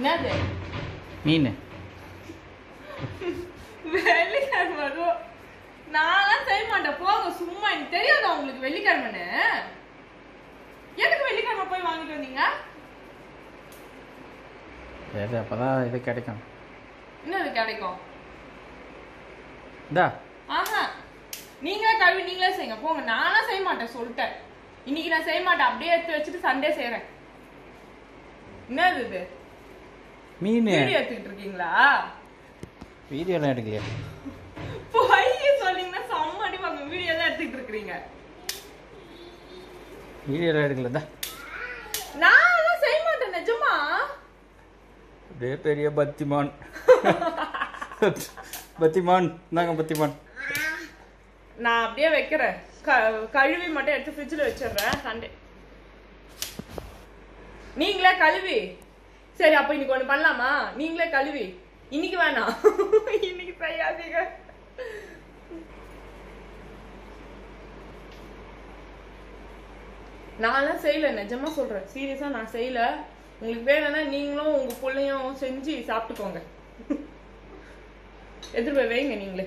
என்னது மீன் வெள்ளிக்கிழமை வரும் நான்லாம் செய்ய மாட்டேன் போங்க சும்மா எனக்கு தெரியாதா உங்களுக்கு வெள்ளிக்கிழமைன்னு எதுக்கு வெள்ளிக்கிழமை போய் வாங்கிட்டு வந்தீங்க சரி அப்பதான் இது கிடைக்கும் என்னது கிடைக்கும் இந்தா ஆஹா நீங்களே கழுவி நீங்களே செய்யுங்க போங்க நான்லாம் செய்ய மாட்டேன் சொல்லிட்டேன் இன்னைக்கு நான் செய்ய மாட்டேன் அப்படியே எடுத்து வச்சுட்டு சண்டே செய்றேன் என்னது இது மீன் வீடியோ எடுத்துக்கிட்டு இருக்கீங்களா வீடியோலாம் எடுக்கலையா பொய்ய சொன்னீங்கன்னா செம்ம அடிப்பாங்க வீடியோ தான் எடுத்துக்கிட்டு இருக்கிறீங்க வீடியோலாம் எடுக்கல இந்தா நான் செய்ய மாட்டேன் நிஜமா அப்படியே பெரிய பத்திமான் பத்திமான் நாங்க பத்திமான் நான் அப்படியே வைக்கிறேன் க- கழுவி மட்டும் எடுத்து ஃப்ரிட்ஜில் வச்சிடுறேன் சண்டே நீங்களே கழுவி சரி அப்போ இன்னைக்கு ஒன்று பண்ணலாமா நீங்களே கழுவி இன்னைக்கு வேணாம் இன்னைக்கு செய்யாதீங்க நான்லாம் செய்யல நிஜமா சொல்றேன் சீரியஸா நான் செய்யல உங்களுக்கு வேணும்னா நீங்களும் உங்க பிள்ளையும் செஞ்சு சாப்பிட்டுக்கோங்க எடுத்துட்டு போய் வைங்க நீங்களே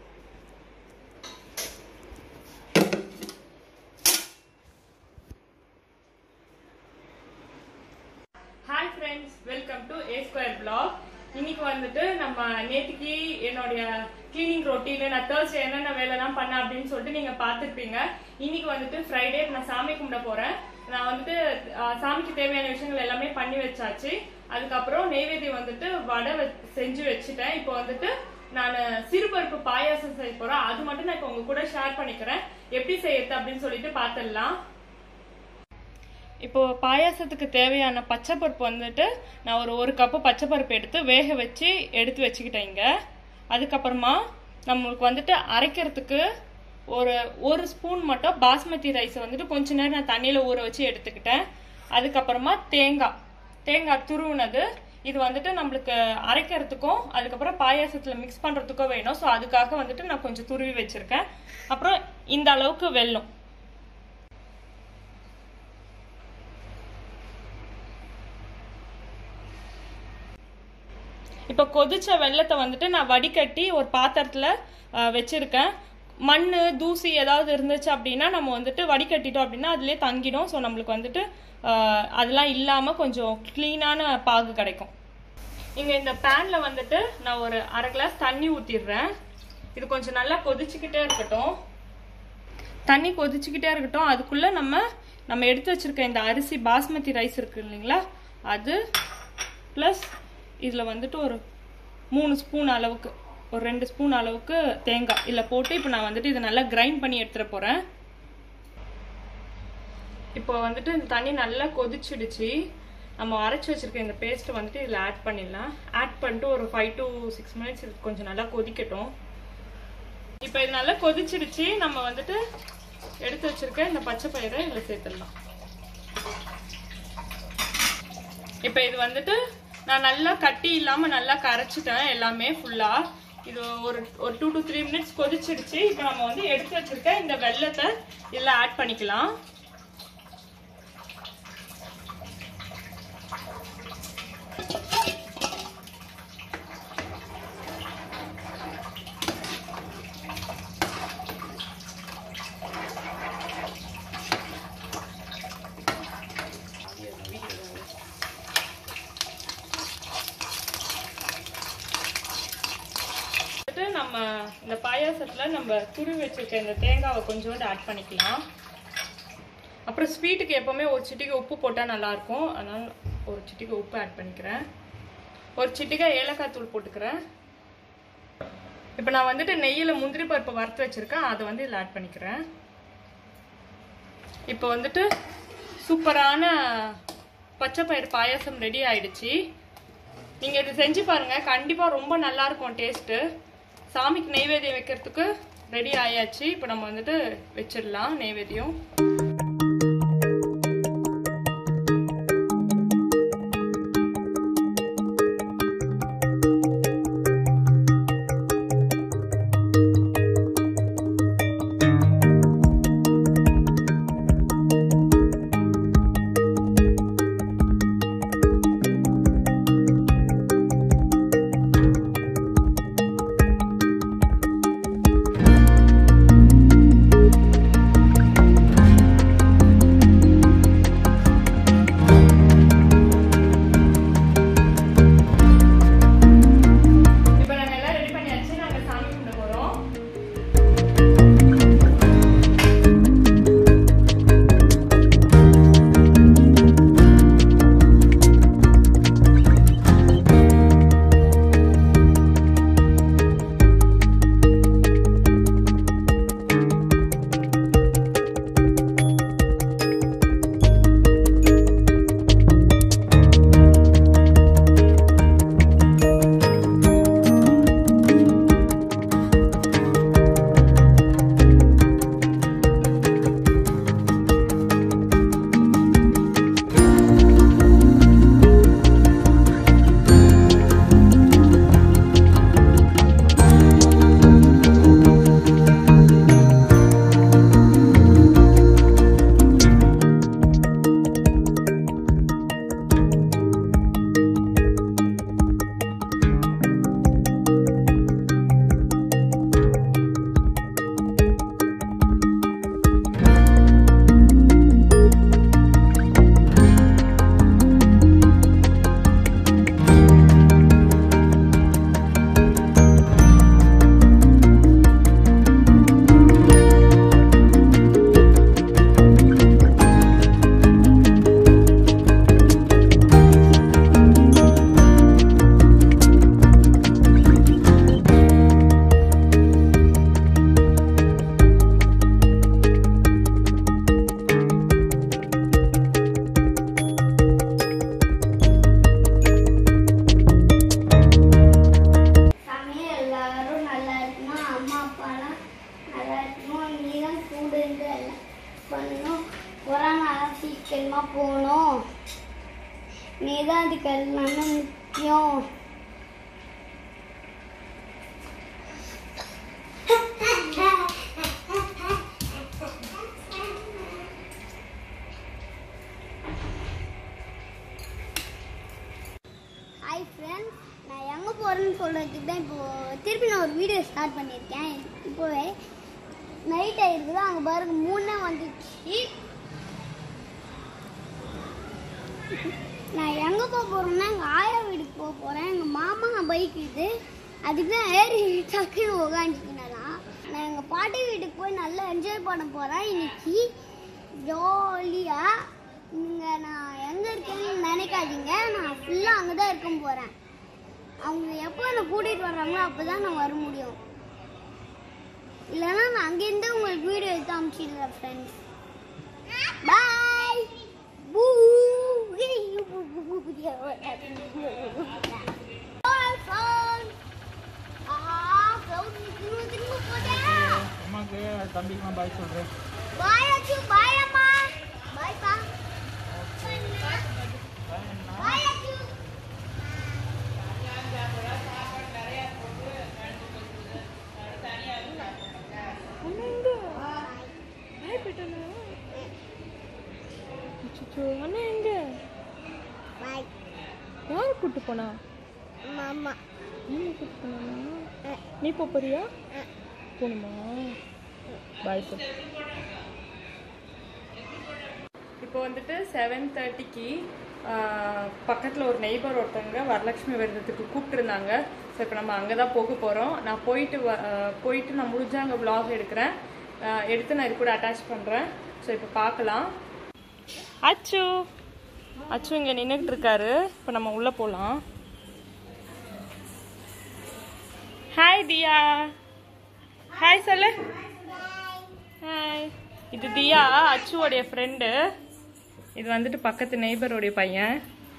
hi friends welcome to A square block இன்னைக்கு வந்துட்டு நம்ம நேத்திக்கு என்னுடைய கிளீனிங் ரொட்டீன் நான் தேர்ஸ்டே என்னென்ன வேலைலாம் பண்ணேன் அப்படின்னு சொல்லிட்டு நீங்க பார்த்துருப்பீங்க இன்னைக்கு வந்துட்டு ஃப்ரைடே நான் சாமி கும்பிட போறேன் நான் வந்துட்டு ஆஹ், சாமிக்கு தேவையான விஷயங்கள் எல்லாமே பண்ணி வச்சாச்சு அதுக்கப்புறம் நெய்வேத்தியம் வந்துட்டு வடை வ- செஞ்சு வச்சுட்டேன் இப்போ வந்துட்டு நான் சிறுபருப்பு பாயாசம் செய்ய போறேன் அது மட்டும் நான் இப்போ உங்க கூட ஷேர் பண்ணிக்கிறேன் எப்படி செய்யறது அப்படின்னு சொல்லிட்டு பார்த்துடலாம் இப்போ பாயாசத்துக்கு தேவையான பச்சைப்பருப்பு வந்துட்டு நான் ஒரு ஒரு கப்பு பச்சைப்பருப்பு எடுத்து வேக வச்சு எடுத்து வச்சுக்கிட்டேன் இங்க அதுக்கப்புறமா நம்மளுக்கு வந்துட்டு அரைக்கிறதுக்கு ஒரு ஒரு ஸ்பூன் மட்டும் பாஸ்மதி ரைஸ் வந்துட்டு கொஞ்ச நேரம் நான் தண்ணியில் ஊற வச்சு எடுத்துக்கிட்டேன் அதுக்கப்புறமா தேங்காய் தேங்காய் துருவுனது இது வந்துட்டு நம்மளுக்கு அரைக்கிறதுக்கும் அதுக்கப்புறம் பாயாசத்தில் மிக்ஸ் பண்ணுறதுக்கும் வேணும் ஸோ அதுக்காக வந்துட்டு நான் கொஞ்சம் துருவி வச்சுருக்கேன் அப்புறம் இந்த அளவுக்கு வெல்லம் இப்போ கொதிச்ச வெள்ளத்தை வந்துட்டு நான் வடிகட்டி ஒரு பாத்திரத்துல அஹ், வச்சிருக்கேன் மண் தூசி ஏதாவது இருந்துச்சு அப்படின்னா நம்ம வந்துட்டு வடிகட்டிட்டோம் அப்படின்னா அதுலயே தங்கிடும் ஸோ நம்மளுக்கு வந்துட்டு அஹ், அதெல்லாம் இல்லாம கொஞ்சம் க்ளீனான பாகு கிடைக்கும் இங்க இந்த பேன்ல வந்துட்டு நான் ஒரு அரை கிளாஸ் தண்ணி ஊத்திடுறேன் இது கொஞ்சம் நல்லா கொதிச்சுக்கிட்டே இருக்கட்டும் தண்ணி கொதிச்சுக்கிட்டே இருக்கட்டும் அதுக்குள்ள நம்ம நம்ம எடுத்து வச்சிருக்க இந்த அரிசி பாஸ்மதி ரைஸ் இருக்கு இல்லைங்களா அது ப்ளஸ் இதில் வந்துட்டு ஒரு மூணு ஸ்பூன் அளவுக்கு ஒரு ரெண்டு ஸ்பூன் அளவுக்கு தேங்காய் இதில் போட்டு இப்போ நான் வந்துட்டு இதை நல்லா கிரைண்ட் பண்ணி எடுத்துட போகிறேன் இப்போ வந்துட்டு இந்த தண்ணி நல்லா கொதிச்சிடுச்சு நம்ம அரைச்சி வச்சிருக்க இந்த பேஸ்ட்டை வந்துட்டு இதில் ஆட் பண்ணிடலாம் ஆட் பண்ணிட்டு ஒரு ஃபைவ் டு சிக்ஸ் மினிட்ஸ் இது கொஞ்சம் நல்லா கொதிக்கட்டும் இப்போ இது நல்லா கொதிச்சிடுச்சு நம்ம வந்துட்டு எடுத்து வச்சிருக்க இந்த பச்சை பயிரை இதில் சேர்த்துடலாம் இப்போ இது வந்துட்டு நான் நல்லா கட்டி இல்லாம நல்லா கரைச்சிட்டேன் எல்லாமே ஃபுல்லா இது ஒரு ஒரு டூ டு த்ரீ மினிட்ஸ் கொதிச்சிடுச்சு இப்போ நம்ம வந்து எடுத்து வச்சிருக்க இந்த வெள்ளத்தை இதில் ஆட் பண்ணிக்கலாம் வந்துட்டு நம்ம இந்த பாயாசத்துல நம்ம துருவி வச்சிருக்க இந்த தேங்காவை கொஞ்சோண்டு ஆட் பண்ணிக்கலாம் அப்புறம் ஸ்வீட்டுக்கு எப்பவுமே ஒரு சிட்டிகை உப்பு போட்டால் நல்லா இருக்கும் அதனால ஒரு சிட்டிகை உப்பு ஆட் பண்ணிக்கிறேன் ஒரு சிட்டிகை ஏலக்காய் தூள் போட்டுக்கிறேன் இப்போ நான் வந்துட்டு நெய்யில் முந்திரி பருப்பு வறுத்து வச்சிருக்கேன் அதை வந்து இதில் ஆட் பண்ணிக்கிறேன் இப்போ வந்துட்டு சூப்பரான பச்சை பயிறு பாயாசம் ரெடி ஆயிடுச்சு நீங்க இது செஞ்சு பாருங்க கண்டிப்பா ரொம்ப நல்லா இருக்கும் டேஸ்ட் சாமிக்கு நெய்வேத்தியம் வைக்கிறதுக்கு ரெடி ஆயாச்சு இப்போ நம்ம வந்துட்டு வச்சிடலாம் நெய்வேத்தியம் நீ தான் அதுக்கு எல்லாமே முக்கியம் ஹாய் ஃப்ரெண்ட்ஸ் நான் எங்கே போகிறேன்னு சொல்கிறதுக்கு தான் இப்போது திருப்பி நான் ஒரு வீடியோ ஸ்டார்ட் பண்ணியிருக்கேன் இப்போவே நைட் ஆயிருக்குது அங்கே பாருங்க மூணே வந்துச்சு நான் எங்கே போக போகிறேன்னா எங்கள் ஆயா வீட்டுக்கு போக போகிறேன் எங்கள் மாமா பைக் இது அதுக்கு தான் ஏறி டக்குன்னு உக்காந்துக்கினதான் நான் எங்கள் பாட்டி வீட்டுக்கு போய் நல்லா என்ஜாய் பண்ண போகிறேன் இன்னைக்கு ஜாலியாக நீங்கள் நான் எங்கே இருக்கேன்னு நினைக்காதீங்க நான் ஃபுல்லாக அங்கே தான் இருக்க போகிறேன் அவங்க எப்போ என்னை கூட்டிகிட்டு வர்றாங்களோ அப்போ தான் நான் வர முடியும் இல்லைன்னா நான் அங்கேருந்து உங்களுக்கு வீடியோ எடுத்து அனுப்பிச்சிடுறேன் ஃப்ரெண்ட்ஸ் பாய் பூ அம்மாக்கு தம்பிக்குலாம் பாய் சொல்கிறேன் பாய் அச்சு பாய் அம்மா பாய் பா பாய் அச்சு அண்ணா எங்க பாய் யார் கூட்டு போனா மாமா நீ கூட்டு போனா நீ போ போறியா போணுமா பாய் சார் இப்போ வந்துட்டு செவன் தேர்ட்டிக்கு பக்கத்தில் ஒரு நெய்பர் ஒருத்தவங்க வரலட்சுமி விரதத்துக்கு கூப்பிட்டுருந்தாங்க ஸோ இப்போ நம்ம அங்கே தான் போக போகிறோம் நான் போயிட்டு வ- ஆஹ் போயிட்டு நான் முடிஞ்சா அங்கே vlog எடுக்கிறேன் ஆஹ் எடுத்து நான் இது கூட அட்டாச் பண்ணுறேன் ஸோ இப்போ பார்க்கலாம் அச்சு அச்சு இங்கே நின்றுட்டு இருக்காரு இப்போ நம்ம உள்ளே போகலாம் ஹாய் தியா ஹாய் சொல்லு ஹாய் இது தியா அச்சுவோடைய ஃப்ரெண்டு இது வந்துட்டு பக்கத்து நெய்பருடைய பையன்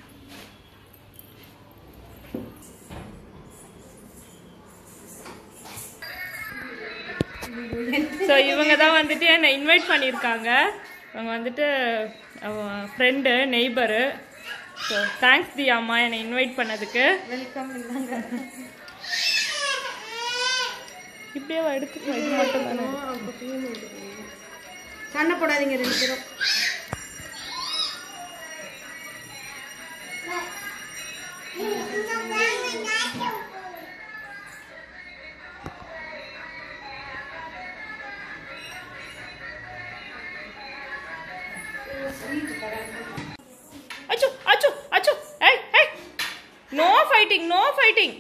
ஸோ இவங்க தான் வந்துட்டு என்னை இன்வைட் பண்ணியிருக்காங்க அவங்க வந்துட்டு friend neighbour so thanks Diya அம்மா என்னை இன்வைட் பண்ணதுக்கு வெல்கம் இந்தாங்க இப்படியே எடுத்துக்கலாம் இது மட்டும் தானே சண்டை போடாதீங்க ரெண்டு பேரும் அச்சோ அச்சோ அச்சோ ஏய் ஏய் no fighting no fighting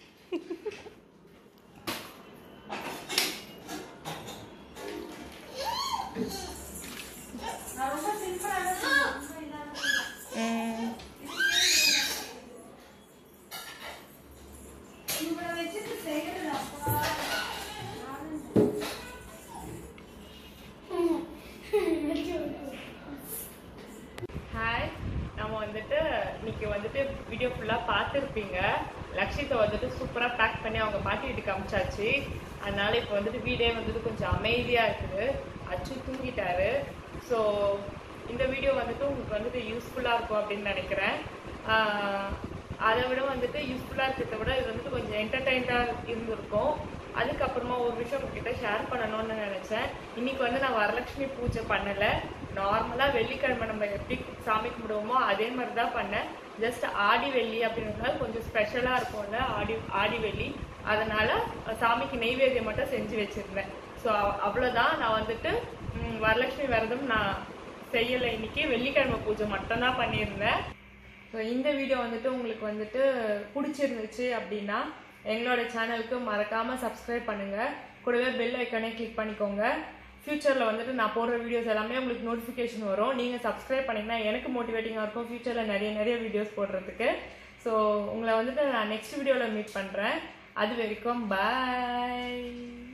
hi நம்ம வந்துட்டு இன்னைக்கு வந்துட்டு வீடியோ ஃபுல்லாக பார்த்துருப்பீங்க லக்ஷித்தை வந்துட்டு சூப்பராக பேக் பண்ணி அவங்க பாட்டி வீட்டுக்கு அமிச்சாச்சு அதனால இப்போ வந்துட்டு வீடே வந்துட்டு கொஞ்சம் அமைதியாக இருக்குது அச்சு தூங்கிட்டாரு ஸோ இந்த வீடியோ வந்துட்டு உங்களுக்கு வந்துட்டு யூஸ்ஃபுல்லாக இருக்கும் அப்படின்னு நினைக்கிறேன் ஆஹ் அதை விட வந்துட்டு யூஸ்ஃபுல்லாக இருக்கிறத விட இது வந்துட்டு கொஞ்சம் என்டர்டைன்டாக இருந்திருக்கும் அதுக்கப்புறமா ஒரு விஷயம் உங்ககிட்ட ஷேர் பண்ணணும்னு நினைச்சேன் இன்னைக்கு வந்து நான் வரலட்சுமி பூஜை பண்ணல நார்மலா வெள்ளிக்கிழமை நம்ம எப்படி சாமி கும்பிடுவோமோ அதே மாதிரி தான் பண்ணேன் ஜஸ்ட் ஆடி வெள்ளி அப்படின்றதுனால கொஞ்சம் ஸ்பெஷலா இருக்கும்ல ஆடி ஆடி வெள்ளி அதனால சாமிக்கு நெய்வேத்தியம் மட்டும் செஞ்சு வச்சிருந்தேன் ஸோ அவ்வளோதான் நான் வந்துட்டு ம், வரலட்சுமி விரதம் நான் செய்யலை இன்னைக்கு வெள்ளிக்கிழமை பூஜை மட்டும்தான் பண்ணியிருந்தேன் ஸோ இந்த வீடியோ வந்துட்டு உங்களுக்கு வந்துட்டு பிடிச்சிருந்துச்சு அப்படின்னா எங்களோட சேனலுக்கு மறக்காம சப்ஸ்கிரைப் பண்ணுங்க கூடவே பெல் ஐக்கானே கிளிக் பண்ணிக்கோங்க ஃபியூச்சரில் வந்துட்டு நான் போடுற வீடியோஸ் எல்லாமே உங்களுக்கு நோட்டிஃபிகேஷன் வரும் நீங்கள் சப்ஸ்கிரைப் பண்ணீங்கன்னா எனக்கு மோட்டிவேட்டிங்காக இருக்கும் ஃபியூச்சரில் நிறைய நிறைய வீடியோஸ் போடுறதுக்கு ஸோ உங்களை வந்துட்டு நான் நெக்ஸ்ட் வீடியோவில் மீட் பண்ணுறேன் அது வரைக்கும் பாய்